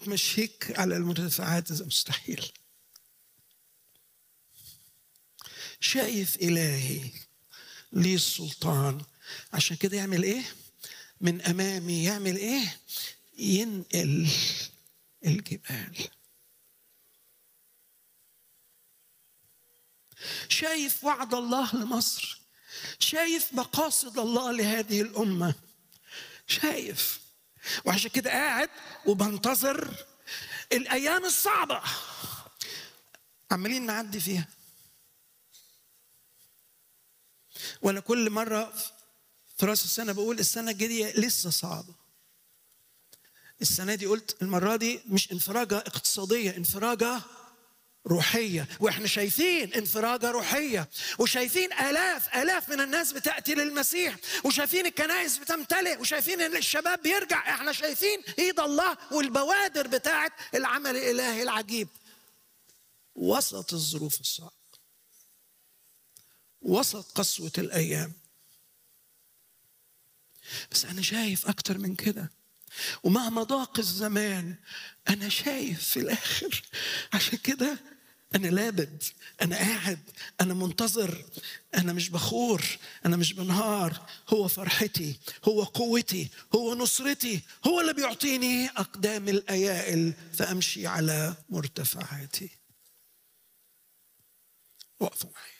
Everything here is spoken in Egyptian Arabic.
وتمشيك على المرتفعات ده مستحيل شايف إلهي ليه السلطان عشان كده يعمل إيه؟ من أمامي يعمل إيه؟ ينقل الجبال شايف وعد الله لمصر شايف مقاصد الله لهذه الأمة شايف وعشان كده قاعد وبنتظر الأيام الصعبة عمالين نعدي فيها وانا كل مره في راس السنه بقول السنه الجايه لسه صعبه السنه دي قلت المره دي مش انفراجه اقتصاديه انفراجه روحيه واحنا شايفين انفراجه روحيه وشايفين الاف الاف من الناس بتاتي للمسيح وشايفين الكنائس بتمتلئ وشايفين ان الشباب بيرجع احنا شايفين ايد الله والبوادر بتاعت العمل الالهي العجيب وسط الظروف الصعبه وسط قسوة الأيام بس أنا شايف أكتر من كده ومهما ضاق الزمان أنا شايف في الآخر عشان كده أنا لابد أنا قاعد أنا منتظر أنا مش بخور أنا مش بنهار هو فرحتي هو قوتي هو نصرتي هو اللي بيعطيني أقدام الأيائل فأمشي على مرتفعاتي وقفوا معي